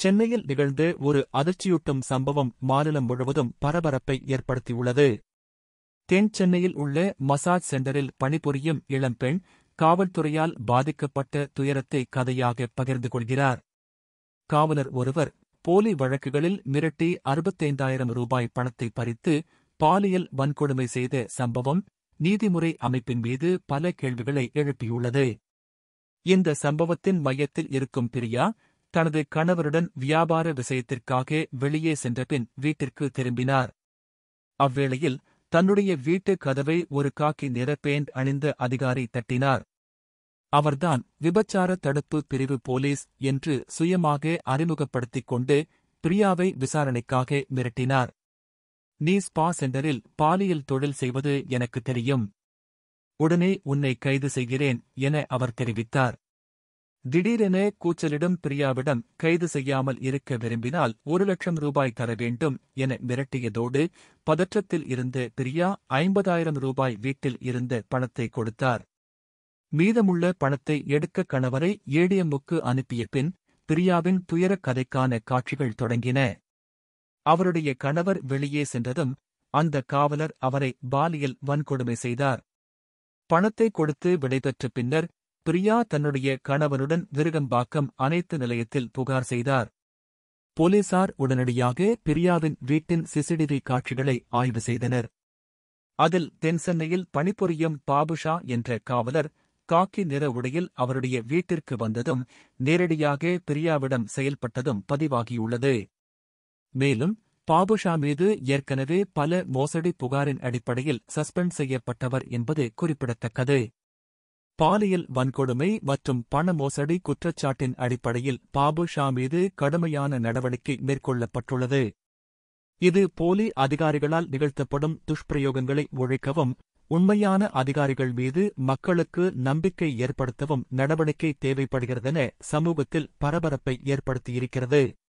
சென்னையில் நிகழ்ந்த ஒரு அதிர்ச்சியூட்டும் சம்பவம் மாநிலம் முழுவதும் பரபரப்பை ஏற்படுத்தியுள்ளது தென் சென்னையில் உள்ள மசாஜ் சென்டரில் பணிபுரியும் இளம்பெண் காவல்துறையால் பாதிக்கப்பட்ட துயரத்தை கதையாக பகிர்ந்து கொள்கிறார் காவலர் ஒருவர் போலி வழக்குகளில் மிரட்டி அறுபத்தைந்தாயிரம் ரூபாய் பணத்தை பறித்து பாலியல் வன்கொடுமை செய்த சம்பவம் நீதிமுறை அமைப்பின் மீது பல கேள்விகளை எழுப்பியுள்ளது இந்த சம்பவத்தின் மையத்தில் இருக்கும் பிரியா தனது கணவருடன் வியாபார விஷயத்திற்காக வெளியே சென்றபின் வீட்டிற்கு திரும்பினார் அவ்வேளையில் தன்னுடைய வீட்டு கதவை ஒரு காக்கி நிற பேண்ட் அணிந்த அதிகாரி தட்டினார் அவர்தான் விபச்சார தடுப்பு பிரிவு போலீஸ் என்று சுயமாக அறிமுகப்படுத்திக் கொண்டு பிரியாவை விசாரணைக்காக மிரட்டினார் நீ ஸ்பா சென்டரில் பாலியல் தொழில் செய்வது எனக்கு தெரியும் உடனே உன்னை கைது செய்கிறேன் என அவர் தெரிவித்தார் திடீரென கூச்சலிடும் பிரியாவிடம் கைது செய்யாமல் இருக்க விரும்பினால் ஒரு லட்சம் ரூபாய் தர வேண்டும் என மிரட்டியதோடு பதற்றத்தில் இருந்த பிரியா ஐம்பதாயிரம் ரூபாய் வீட்டில் இருந்த பணத்தை கொடுத்தார் மீதமுள்ள பணத்தை எடுக்க கணவரை ஏடிஎம்முக்கு அனுப்பிய பின் பிரியாவின் துயரக் கதைக்கான காட்சிகள் தொடங்கின அவருடைய கணவர் வெளியே சென்றதும் அந்த காவலர் அவரை பாலியல் வன்கொடுமை செய்தார் பணத்தை கொடுத்து விடைபெற்ற பின்னர் பிரியா தன்னுடைய கணவனுடன் விருகம்பாக்கம் அனைத்து நிலையத்தில் புகார் செய்தார் போலீசார் உடனடியாக பிரியாவின் வீட்டின் சிசிடிவி காட்சிகளை ஆய்வு செய்தனர் அதில் தென்சென்னையில் பணிபுரியும் பாபுஷா என்ற காவலர் காக்கி நிற உடையில் அவருடைய வீட்டிற்கு வந்ததும் நேரடியாக பிரியாவிடம் செயல்பட்டதும் பதிவாகியுள்ளது மேலும் பாபுஷா மீது ஏற்கனவே பல மோசடி புகாரின் அடிப்படையில் சஸ்பெண்ட் செய்யப்பட்டவர் என்பது குறிப்பிடத்தக்கது பாலியல் வன்கொடுமை மற்றும் பண மோசடி குற்றச்சாட்டின் அடிப்படையில் பாபுஷா மீது கடுமையான நடவடிக்கை மேற்கொள்ளப்பட்டுள்ளது இது போலி அதிகாரிகளால் நிகழ்த்தப்படும் துஷ்பிரயோகங்களை ஒழிக்கவும் உண்மையான அதிகாரிகள் மீது மக்களுக்கு நம்பிக்கை ஏற்படுத்தவும் நடவடிக்கை தேவைப்படுகிறதென சமூகத்தில் பரபரப்பை ஏற்படுத்தியிருக்கிறது